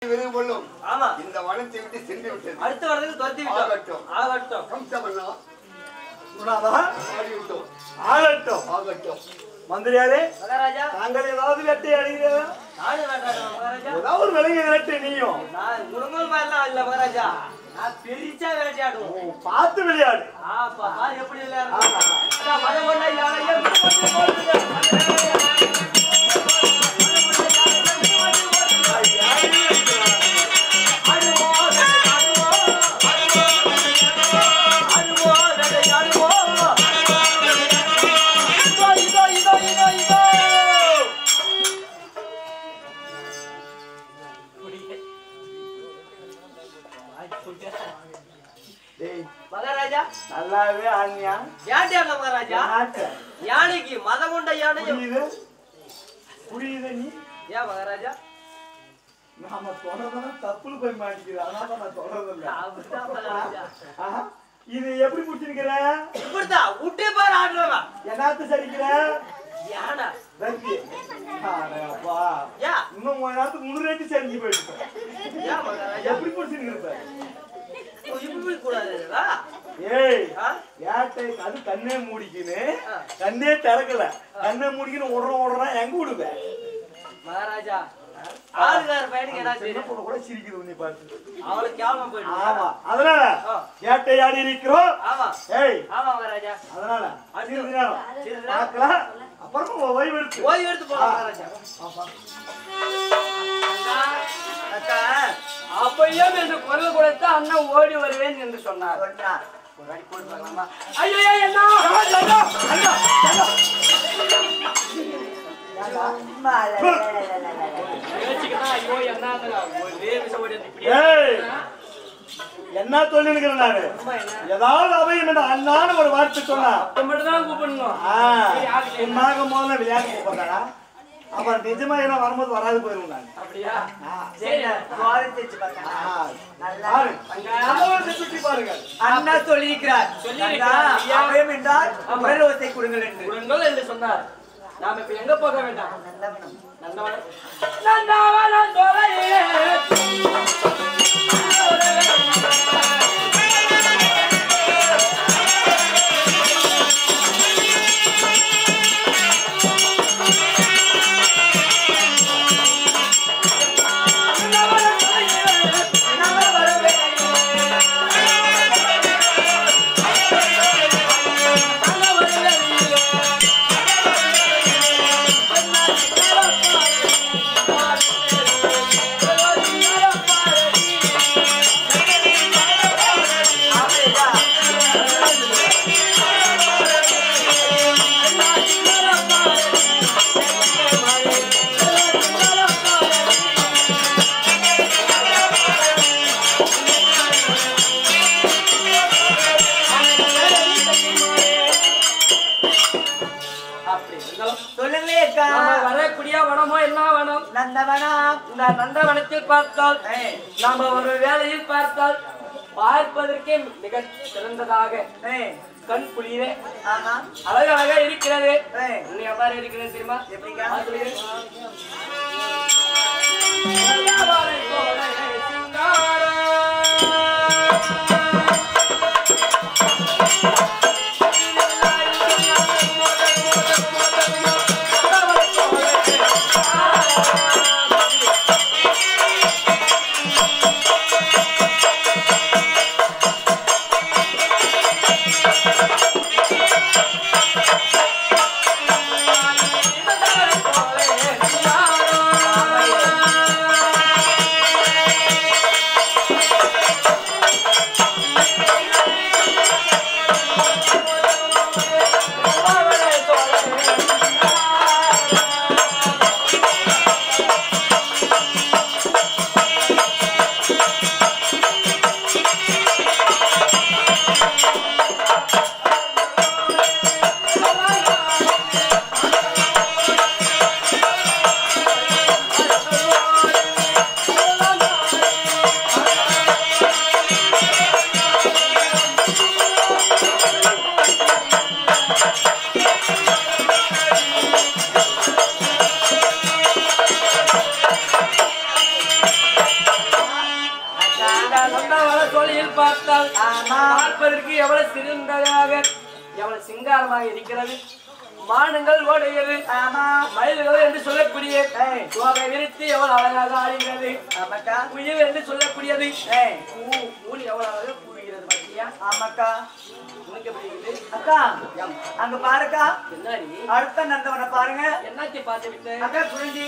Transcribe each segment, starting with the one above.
விருது கொள்ளும் ஆமா இந்த வனத்தை விட்டு சென்று விட்டது அடுத்த வரதுக்கு துரத்தி விட்டோம் ஆகட்டும். ஆகட்டும் கம்சமன்னா குணாதா ஆடிவிட்டோம் ஆகட்டும் ஆகட்டும் மந்திரியாரே மகாராஜா தாங்கள் ஏதாவது வேட்டை அடைகிறீர்களா நாடு வேண்டாம் மகாராஜா ஏதாவது ஒரு விலங்கு வேட்டை நீயும் நான் முருங்கல் மாதிரிலாம் இல்ல மகாராஜா நான் பெரிச்சா வேட்டையாடுவோம் பார்த்து விளையாடு ஆ, பா- பாரு எப்படி விளையாடுறோம். அதான் மதம் கொண்ட யானை எம்பி கொண்டு போடுது. ஆடுவோம், ஆடுவோம், ஆடுவோம், ஆடுவோம். இதோ, இதோ, இதோ, இதோ, இதோ. டேய் மகாராஜா நல்லாவே ஆனியா வேட்டையாடல மகாராஜா நாட்ட யானைக்கு மதம் கொண்ட யானை புரியுது புரியுது நீ ஏன் மகாராஜா நாம தொடர்றதெல்லாம் தப்புல போய் மாட்டிக்கிறேன் அதனால நான் தொடர்றதில்ல அப்படிதான் மகாராஜா. ஆஹா. இது எப்படி பிடிச்சிருக்கிற இப்படித்தான் விட்டே பாரு ஆடுறவன் என்னாத்து சரிக்கிற யானை ரத்தி அப்பா ஏன் இன்னும் கொஞ்ச நேரத்துக்கு முன்னூறு சரிஞ்சு போயிட்டு ஏன் மகாராஜா எப்படி பிடிச்சிருக்கிற ஓ, இப்படி கூடாதுடா ஏய் ஆ? ஏட்டை அது கண்ணே மூடிக்கின்னு ஆ. கண்ணே திறக்கல கண்ணே மூடிக்கின்னு ஓடுறோம் ஓடுறான் எங்க விடுவேன் மகாராஜா ஆளுகார பையனுக்கு என்ன சின்ன தெரியும் பொண்ணு கூட சிரிக்குது உன்னை பார்த்து அவளுக்கு கேவலம் போயிடும் ஆமா அதனால ஆ. ஏட்டை ஆடி இருக்கிறோம் ஆமா ஏய் ஆமா மகாராஜா அதனால அடுத்து. சிறிது நேரம் சிறிது நேரம். பார்க்கலாம் அப்புறமா ஓய்வு எடுத்து ஓய்வு எடுத்து போலாம் மகாராஜா அக்கா, அப்பையும் என்று குரல் கொடுத்து அண்ணன் ஓடி வருவேன் என்று சொன்னார் சொன்னார். ஒரு அடி போட்டு பார்க்கலாமா? ஐயோ என்ன அம்மா, ல, ல, ல, ல, ல, ல. பேச்சுக்குதான் ஐயோ என்ன ஒரே விஷம் ஓடி வந்து இப்படியே ஏய் என்ன சொல்லிருக்கிறேன் நானு ஏதாவது அவையும் என்ன அண்ணான்னு ஒரு வார்த்தை சொன்னா அப்ப மட்டும் தான் கூப்பிடணும் ஆ, சும்மாக முதல்ல விளையாட்டு போட்டாடா அப்புறம் நிஜமா என்ன வரும்போது வராது போயிருவோம் நான் அப்படியா ஆ, சரி சுவாரி தேய்ச்சு பார்த்தேன். ஆ, நல்லா பாரு. நல்ல ஒரு சுற்றி பாருங்க அண்ணா சொல்லியிருக்கிறார் சொல்லியிருக்கிறார். அண்ணா, அபயம் என்றால் குரல் ஓசை கொடுங்கள் என்று குரங்கள் என்று சொன்னார் நாம இப்ப எங்க போக வேண்டாம் நந்தவனம். நந்தவனம் நந்தவனம் தொலையே அப்படி இருந்தாலும் சொல்லுங்களே அக்கா நம்ம வரக்கூடிய வனமோ என்ன வனம் நந்தவனம் இந்த நந்தவனத்தில் பார்த்தால் ஏய், நாம ஒரு வேலையில் பார்த்தால் பார்ப்பதற்கே மிக சிறந்ததாக ஏய், கண் குளிரே ஆமா அழகழகா இருக்கிறது ஏய், இன்னும் எவ்வாறு இருக்கிறது தெரியுமா எப்படிக்கா? பார்க்கிறீர்கள்? சிங்காரம் போல சிங்காரம். சிங்காரம் போல சிங்காரம். தோழியில் பார்த்தால் ஆமா. பார்ப்பதற்கு எவ்வளவு சிறந்ததாக எவ்வளவு சிங்காரமாக இருக்கிறது மானுங்கள் ஓடுகிறது ஆமா மயில்கள் என்று சொல்லக்கூடிய ஏய். தோகை விரித்து எவ்வளவு அழகாக ஆடுகிறது ஆமாக்கா குயில் என்று சொல்லக்கூடியது ஏய் பூ பூல் எவ்வளவு அழகாக கூறுகிறது பாத்தியா ஆமாக்கா உனக்கு எப்படி இருக்குது அக்கா அங்க பாருக்கா என்னடி அடுத்த நந்தவனை பாருங்க என்னாச்சு பார்த்து விட்டு அக்கா குறிஞ்சி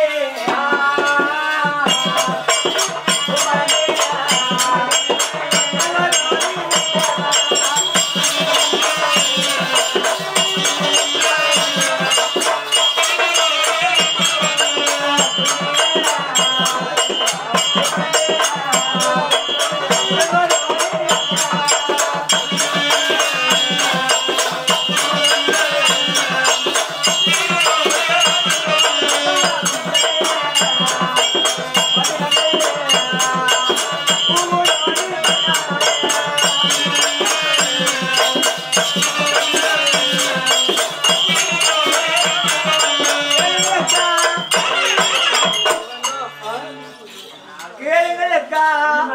கேளுங்கள் அக்கா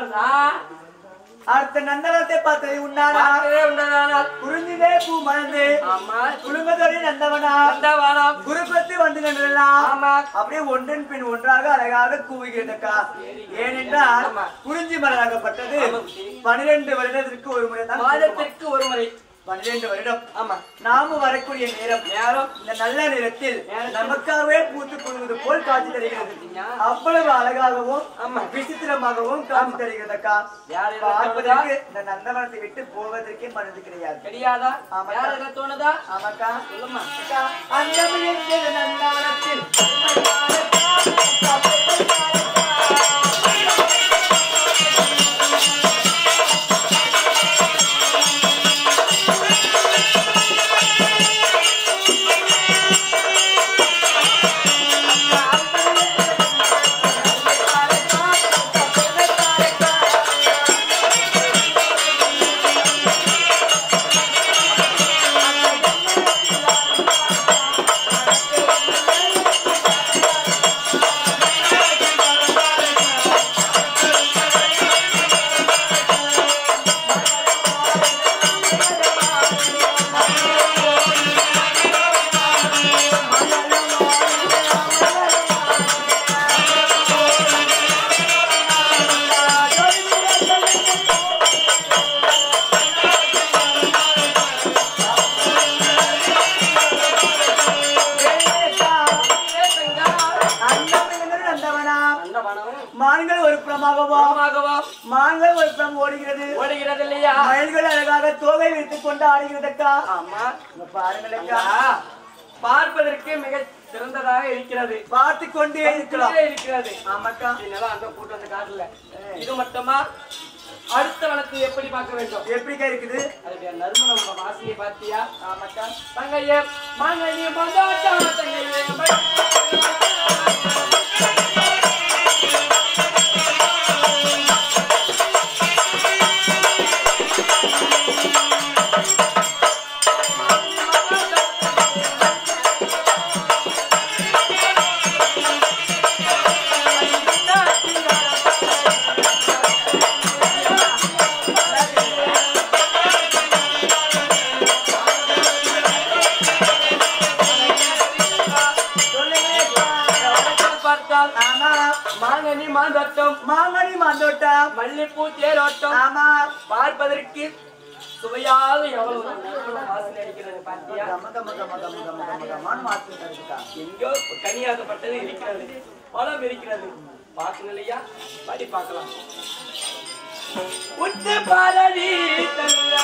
அடுத்த நந்தவனத்தை பார்த்தது உண்டானா பார்த்ததே உண்டதானால் குறிஞ்சிதே பூ மலர்ந்து ஆமா குடும்பத்தோடு நந்தவனா வந்தவானாம் குருபத்து வந்து நின்றலாம் ஆமா அப்படியே ஒன்றன் பின் ஒன்றாக அழகாக கூவுகிறதுக்கா ஏனென்றால் ஆமா. குறிஞ்சி மலராகப்பட்டது ஆமா, குட்டி. பனிரெண்டு வருடத்திற்கு ஒரு முறை தான் மாதத்திற்கு ஒரு முறை பன்னிரண்டு வருடம் ஆமா நாம வரக்கூடிய நேரம் நேரம் இந்த நல்ல நேரத்தில் நேரத்தில் நமக்காகவே பூத்து குழுவது போல் காட்சி தருகிறது அப்படியா? அவ்வளவு அழகாகவும் ஆமா. விசித்திரமாகவும் காட்சி தருகிறதக்கா யார் என்ன பார்ப்பதற்கு இந்த நந்தவனத்தை விட்டு போவதற்கே மனது கிடையாது கிடையாதா ஆமாக்கா. யார் என்ன தோணுதா ஆமாக்கா சொல்லுமா அக்கா, அந்த மிகுந்த நந்தவனத்தில் அந்த மிகுந்த நந்தவனா மான்கள் ஒரு புறமாகவும் மான்கள் ஒரு புறம் ஓடுகிறது ஓடுகிறது இல்லையா மயில்கள் அழகாக தோகை வைத்துக் கொண்டு ஆடுகிறதக்கா ஆமா இங்க பாருங்களேக்கா அக்கா, பார்ப்பதற்கு மிக சிறந்ததாக இருக்கிறது பார்த்து கொண்டே இருக்கலாம் இருக்கிறதே இருக்கிறது ஆமாக்கா இதெல்லாம் அந்த கூட்டம் அந்த காட்டுல இது மட்டுமா அடுத்த வனத்தை எப்படி பார்க்க வேண்டும் எப்படிக்கா இருக்குது அதுக்கு நறுமணம் உங்க வாசனையை பார்த்தியா ஆமாக்கா தங்கையே மாங்கனி மந்தாட்டா தங்கையே சொல்லுங்களேக்கா. பார்த்தால் ஆமா மாங்கனி மாந்தோட்டம் மாங்கனி மாந்தோட்டா மல்லிப்பூ தேரோட்டம் ஆமா பார்ப்பதற்கு சுவையாக எவ்வளவு நறுமண வாசனை அடிக்கிறது பார்த்தியா கம கம கம கம கம கம கமான்னு வாசனை இருக்குக்கா. எங்கோ கனியாகப்பட்டது இருக்கிறது பழம் இருக்கிறது பார்க்கணும் இல்லையா படி பார்க்கலாம் உத்து பாரதி தங்கா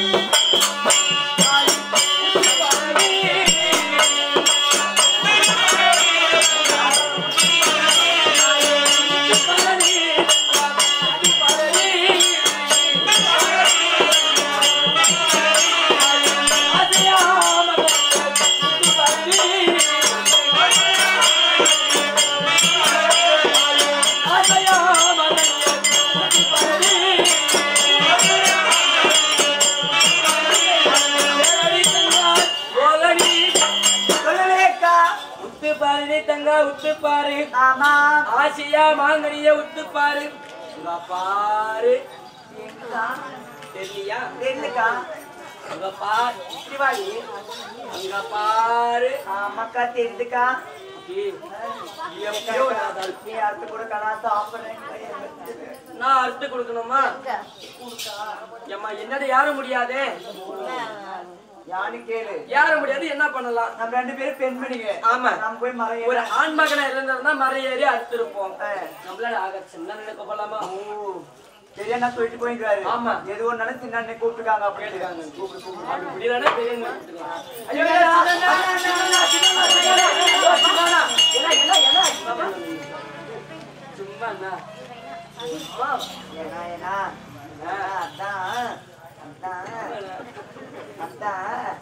சொல்லுங்களேக்கா. உத்து பாரு தங்கா உத்து பாரு ஆமா ஆசையா மாங்கனிய உத்து பாரு இங்க பாரு எங்கக்கா தெரியலையா தெரியலக்கா அங்க பாரு சிவாஜி அங்க பாரு ஆமாக்கா தெரியுதுக்கா ஏய், எப்படியோ நான் அதை நீ அடுத்து கூட கணா சாப்பிடுறேன் நான் அறுத்து கொடுக்கணுமா ஏம்மா என்னது யாரும் முடியாதே யானு கேளு யாரும் முடியாது என்ன பண்ணலாம் நம்ம ரெண்டு பேரும் பெண்மணிங்க ஆமா. நம்ம போய் மரம் ஒரு ஏற- ஆண் மகனா இருந்திருந்தா மரம் ஏறி அறுத்திருப்போம் ஆ. நம்மளால ஆக சின்ன நினைக்க போலாமா ஓ, பெரியண்ணா சொல்லிட்டு போயிருக்காரு ஆமா. எது ஒன்னாலும் சின்ன அண்ணன் கூப்பிட்டுருக்காங்க அப்படின்னு கூப்பிடு கூப்பிடு அப்படி முடியலன்னா பெரிய அண்ணன் கூப்பிட்டுக்கலாம். ஐயோ, ஐயோ, சின்ன அண்ணா, அண்ணா, அண்ணா, சின்ன அண்ணா, அண்ணா, சின்ன அண்ணா, சின்ன அண்ணா. ஐயோ, சின்ன அண்ணா. என்ன, என்ன, என்ன ஆச்சு, பாப்பா? சும்மா அண்ணா. அம்மா. ஏன்னா ஏன்னா அண்ணா, அதான் அதான் அதான்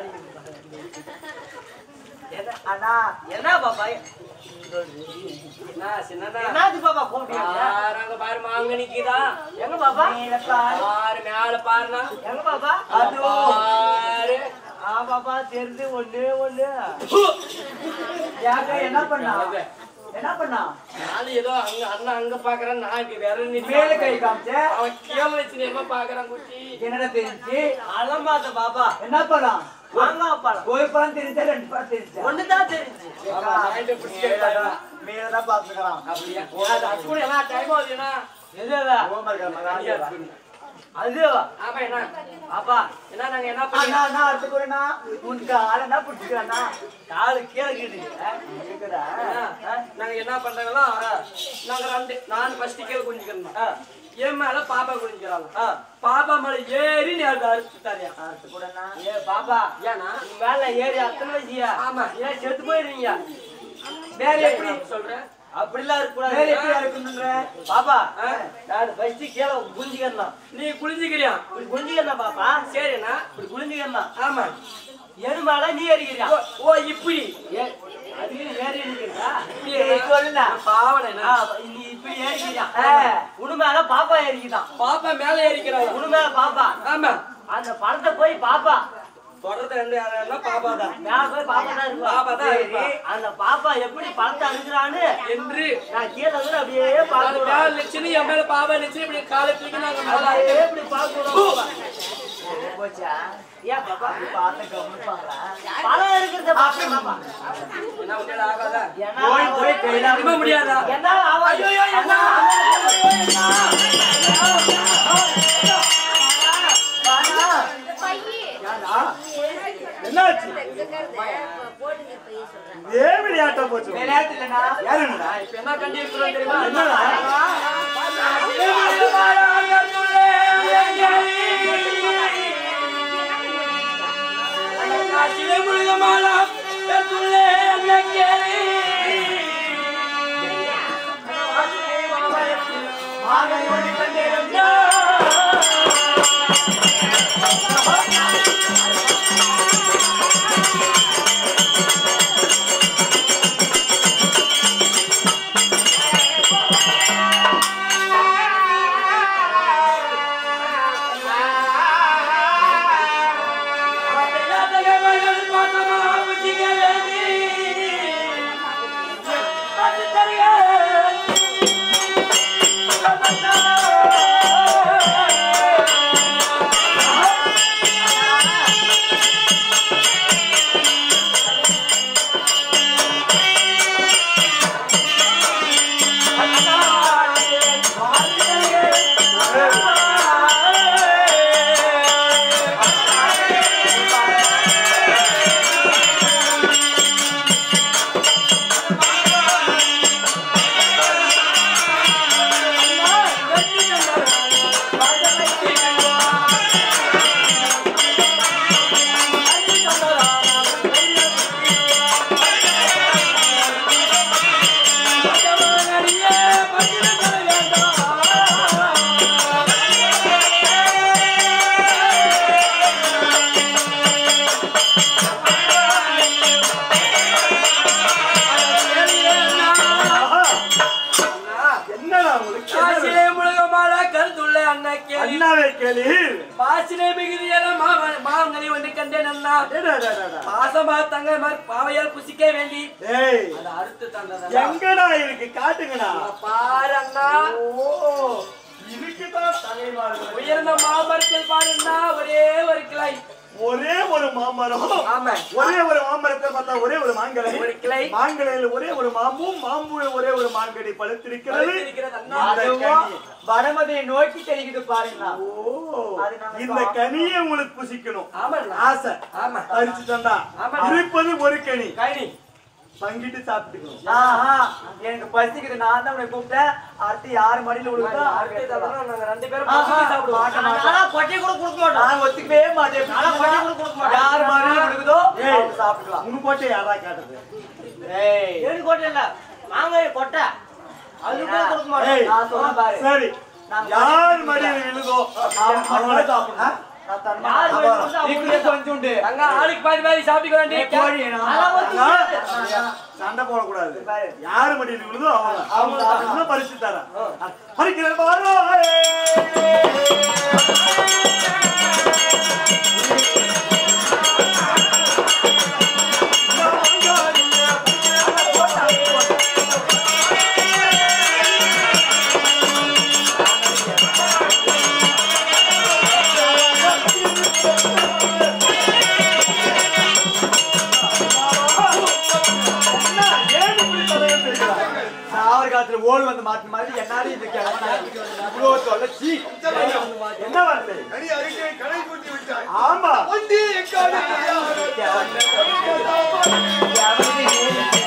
என்ன, அண்ணா என்ன பாப்பா என்ன சின்ன அண்ணா? என்னது பாப்பா கூப்பிட்டு பாரு, அங்க பாரு மாங்க நிக்குதா எங்க பாப்பா மேல பாரு. பாரு மேல பாருண்ணா எங்க பாப்பா அதோ பாரு ஆ பாப்பா தெரிஞ்சு ஒண்ணு ஒண்ணு யாக்க என்ன பண்ணா என்ன பண்ணா நானும் ஏதோ அங்க அண்ணா அங்க பாக்குறேன் நான் இங்க வேற நின்னு மேல கை காமிச்ச அவன் கீழே வச்சு என்ன பாக்குறான் குட்டி என்னடா தெரிஞ்சு அலம்பாத்த பாப்பா என்ன பழம் மாங்காய் பழம் ஒரு பழம் தெரிஞ்சா ரெண்டு பழம் தெரிஞ்சா ஒண்ணுதான் தெரிஞ்சு ஆமா, வாங்கிட்டு பிடிச்சி கேட்டாங்க. மேலதான் பாத்துக்கிறான் அப்படியா அது அது கூட என்ன டைம் ஆகுதுண்ணா அது ஆமா என்ன அப்பா என்ன நாங்க என்ன பண்ணி அண்ணா அண்ணா அடுத்து கூடண்ணா உனக்கு ஆளனா பிடிச்சிக்கிறண்ணா காலு கீழே கீழே இருக்குதா நாங்க என்ன பண்றாங்களோ நாங்க ரெண்டு நான் ஃபர்ஸ்ட் கீழே குஞ்சுக்கிறோம் என் மேல பாப்பா குஞ்சுக்கிறாங்க பாப்பா மேல ஏறி நீ அதை அறுத்து தரியா அடுத்து கூடண்ணா ஏ பாப்பா ஏன்னா மேல ஏறி அத்தனை வச்சியா ஆமா ஏன் செத்து போயிருவீங்க வேற எப்படி சொல்றேன் அப்படிலாம் இருக்க வேற எப்படி இருக்குன்ற பாப்பா நான் ஃபர்ஸ்ட் கீழே குஞ்சுக்கிறேன் நீ குளிஞ்சுக்கிறியா இப்படி குஞ்சுக்கிறேன் பாப்பா சரிண்ணா இப்படி குளிஞ்சுக்கிறேன் ஆமா எருமால நீ ஏறிக்கிறியா ஓ இப்படி ஏ- அது ஏறி இருக்கிறதா ஏய், சொல்லுண்ணா. பாவனை நீ இப்படி ஏறிக்கிறியா ஆ. உனு மேல பாப்பா ஏறிக்கிட்டான் பாப்பா மேல ஏறிக்கிறான் உனு மேல பாப்பா ஆமா அந்த படத்தை போய் பாப்பா தொடர்ந்து ரெண்டு யாரா பாப்பா தான் மேல போய் பாப்பா தான் இருக்கு பாப்பா தான் இருக்கு அந்த பாப்பா எப்படி படத்தை அனுப்புறான்னு என்று நான் கீழே வந்து அப்படியே பாக்குறேன் லட்சணம் என் மேல பாப்பா லட்சணம் இப்படி காலை தூக்கி நாங்க மேல எப்படி பாக்குறோம் போச்சா ஏன் பாப்பா பார்த்து கவனிப்பாங்களா பழம் இருக்கிறத பாப்பா என்ன உன்னால ஆகாதா போய் போய் கையில திரும்ப முடியாதா என்ன ஆகாது ஐயோ என்ன என்னாச்சு ஏ விளையாட்டா போச்சு விளையாட்டு இல்லைண்ணா யாருங்கடா இப்ப என்ன கண்டி இருக்கிறோம் தெரியுமா என்னடா? ஆஹா. என்னடா உங்களுக்கு காசிலே முழுகமால கருத்துள்ள அன்னைக்கு அண்ணாவே கேளு பாசினை மிகுதியான மாங்கனி ஒன்று கண்டேன் அண்ணா டேடா, டேடா, டேடா. பாசமா தங்க மர் பாவையால் புசிக்க வேண்டி ஏய் அதை அறுத்து தந்ததா எங்கடா இருக்கு காட்டுங்கடா பாரு அண்ணா ஓ இதுக்குதான் தங்கைமார்கள் உயர்ந்த மாமரத்தில் பாருன்னா ஒரே ஒரு கிளை ஒரே ஒரு மாமரம் ஆமா ஒரே ஒரு மாமரத்தை பார்த்தா ஒரே ஒரு மாங்கலை ஒரு கிளை மாங்கலையில் ஒரே ஒரு மாம்பும் மாம்புல ஒரே ஒரு மாங்கடி பழுத்திருக்கிறது பழுத்திருக்கிறது அண்ணா. இந்த அதுவும் கனி. வடமதியை நோக்கி தெரியுது பாருங்களா ஓ அது நம்ம இந்த கனியை உங்களுக்கு புசிக்கணும் ஆமாண்ணா. ஆசை ஆமா பறிச்சு தந்தா ஆமா. இருப்பது ஒரு கனி கனி பங்கிட்டு சாப்பிட்டுக்கணும் ஆஹா எனக்கு பசிக்குது நான் தான் உன்னை கூப்பிட்டேன் அடுத்து யார் மடியில விழுந்தோ அடுத்து இதெல்லாம் நாங்க ரெண்டு பேரும் ஆஹா, பசிக்கு சாப்பிடுவோம் மாட்ட மாட்டேன். ஆனா கொட்டி கூட கொடுக்க மாட்டோம் நான் ஒத்துக்கவே மாட்டேன் ஆனா கொட்டி கூட கொடுக்க மாட்டோம் யார் மடியில விழுகுதோ ஏய். அவங்க சாப்பிட்டுக்கலாம் உங்க போட்டு யாரா கேட்டது ஏய் ஏழு கொட்டை இல்ல மாங்காய் கொட்டை அது கூட கொடுக்க மாட்டோம் ஏய், நான் சொன்னேன் பாரு. சரி நாங்க யார் மடியில் விழுதோ அவங்க அவங்கள சாப்பிடணும். நான் தரமா- யார் அப்பா, வேணும்னு அவங்க நீங்களே கொஞ்சோண்டு. அங்க ஆளுக்கு பாதி பாதி சாப்பிட்டுக்க வேண்டிய ஏய், கோழி, நான் அதெல்லாம் ஒத்துக்க நான் சண்டை போடக்கூடாது பாரு. யாரு மடியில் விழுதோ அவங்க அவங்க அவங்க பறிச்சு தரேன் பறிக்கிறேன் பாரு ஏன் இப்படி தலையை செய்கிறாய்? சாவர காலத்துல ஓடு வந்து மாட்டு மாதிரி என்னாலும் இது கிழமை இவ்வளோ தொல்லை, சீ. என்ன வார்த்தை கனி அருகே கடை கூட்டி விட்டாய் ஆமா வண்டி எக்காடு கிழமை.